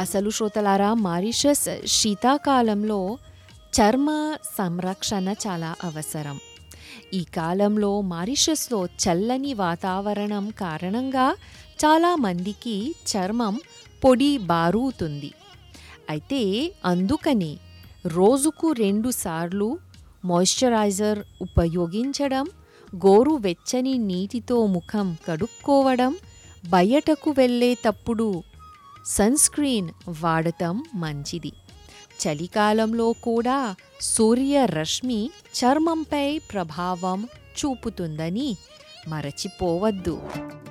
అసలు శ్రోతలారా మారిషస్ శీతాకాలంలో చర్మ సంరక్షణ చాలా అవసరం ఈ కాలంలో మారిషస్లో చల్లని వాతావరణం కారణంగా చాలామందికి చర్మం పొడి బారుతుంది అయితే అందుకని రోజుకు రెండు సార్లు మాయిశ్చరైజర్ ఉపయోగించడం గోరువెచ్చని నీటితో ముఖం కడుక్కోవడం బయటకు వెళ్ళేటప్పుడు సన్ స్క్రీన్ వాడటం మంచిది చలికాలంలో కూడా సూర్యరశ్మి చర్మంపై ప్రభావం చూపుతుందని మరచిపోవద్దు